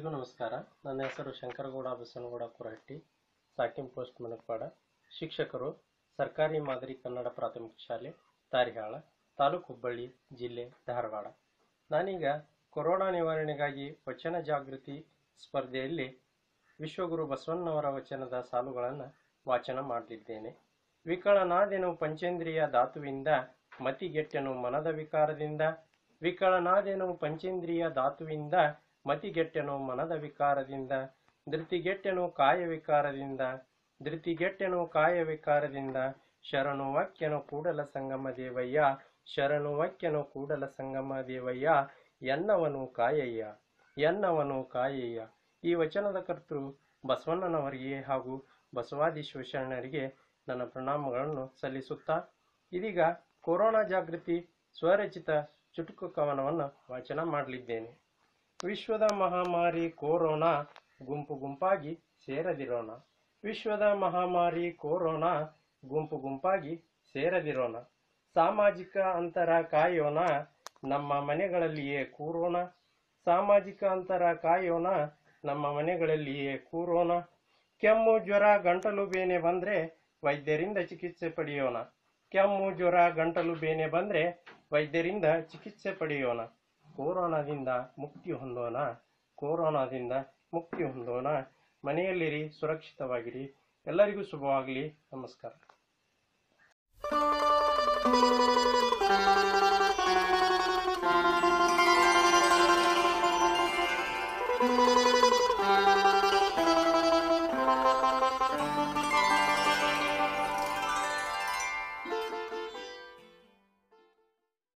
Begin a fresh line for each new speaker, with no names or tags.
ಎಲ್ಲರಿಗೂ ನಮಸ್ಕಾರ ನನ್ನ ಹೆಸರು ಶಂಕರಗೌಡ ಬಸನಗೌಡ ಕುರಹಟ್ಟಿ ಸಾಕಿಂ ಪೋಸ್ಟ್ ಮನಕ್ವಾಡ ಶಿಕ್ಷಕರು ಸರ್ಕಾರಿ ಮಾದರಿ ಕನ್ನಡ ಪ್ರಾಥಮಿಕ ಶಾಲೆ ತಾರಿಹಾಳ ತಾಲೂಕು ಹುಬ್ಬಳ್ಳಿ ಜಿಲ್ಲೆ ಧಾರವಾಡ ನಾನೀಗ ಕೊರೋನಾ ನಿವಾರಣೆಗಾಗಿ ವಚನ ಜಾಗೃತಿ ಸ್ಪರ್ಧೆಯಲ್ಲಿ ವಿಶ್ವಗುರು ಬಸವಣ್ಣವರ ವಚನದ ಸಾಲುಗಳನ್ನು ವಾಚನ ಮಾಡಲಿದ್ದೇನೆ ವಿಕಳನಾದೆನು ಪಂಚೇಂದ್ರಿಯ ಧಾತುವಿಂದ ಮತಿಗೆಟ್ಟೆನು ಮನದ ವಿಕಾರದಿಂದ ವಿಕಳನಾದೆನು ಪಂಚೇಂದ್ರಿಯ ಧಾತುವಿಂದ ಮತಿಗೆಟ್ಟೆನು ಮನದ ವಿಕಾರದಿಂದ ಧೃತಿಗೆಟ್ಟೆನು ಕಾಯ ವಿಕಾರದಿಂದ ಧೃತಿಗೆಟ್ಟೆನು ಕಾಯ ವಿಕಾರದಿಂದ ಶರಣು ವಕ್ಯನು ಕೂಡಲ ಸಂಗಮ ದೇವಯ್ಯ ಶರಣು ವಕ್ಯನು ಕೂಡಲ ಸಂಗಮ ದೇವಯ್ಯ ಎನ್ನವನು ಕಾಯಯ್ಯ ಎನ್ನವನು ಕಾಯಯ್ಯ ಈ ವಚನದ ಕರ್ತೃ ಬಸವಣ್ಣನವರಿಗೆ ಹಾಗೂ ಬಸವಾದಿ ಶಿವಶರಣರಿಗೆ ನನ್ನ ಪ್ರಣಾಮಗಳನ್ನು ಸಲ್ಲಿಸುತ್ತಾ ಇದೀಗ ಕೊರೋನಾ ಜಾಗೃತಿ ಸ್ವರಚಿತ ಚುಟುಕು ಕವನವನ್ನು ವಾಚನ ಮಾಡಲಿದ್ದೇನೆ ವಿಶ್ವದ ಮಹಾಮಾರಿ ಕೊರೋನಾ ಗುಂಪು ಗುಂಪಾಗಿ ಸೇರದಿರೋಣ ವಿಶ್ವದ ಮಹಾಮಾರಿ ಕೊರೋನಾ ಗುಂಪು ಗುಂಪಾಗಿ ಸೇರದಿರೋಣ ಸಾಮಾಜಿಕ ಅಂತರ ಕಾಯೋಣ ನಮ್ಮ ಮನೆಗಳಲ್ಲಿಯೇ ಕೂರೋಣ ಸಾಮಾಜಿಕ ಅಂತರ ಕಾಯೋಣ ನಮ್ಮ ಮನೆಗಳಲ್ಲಿಯೇ ಕೂರೋಣ ಕೆಮ್ಮು ಜ್ವರ ಗಂಟಲು ಬೇನೆ ಬಂದ್ರೆ ವೈದ್ಯರಿಂದ ಚಿಕಿತ್ಸೆ ಪಡೆಯೋಣ ಕೆಮ್ಮು ಜ್ವರ ಗಂಟಲು ಬೇನೆ ಬಂದ್ರೆ ವೈದ್ಯರಿಂದ ಚಿಕಿತ್ಸೆ ಪಡೆಯೋಣ ಕೊರೋನಾದಿಂದ ಮುಕ್ತಿ ಹೊಂದೋಣ ಕೊರೋನಾದಿಂದ ಮುಕ್ತಿ ಹೊಂದೋಣ ಮನೆಯಲ್ಲಿರಿ ಸುರಕ್ಷಿತವಾಗಿರಿ ಎಲ್ಲರಿಗೂ ಶುಭವಾಗಲಿ ನಮಸ್ಕಾರ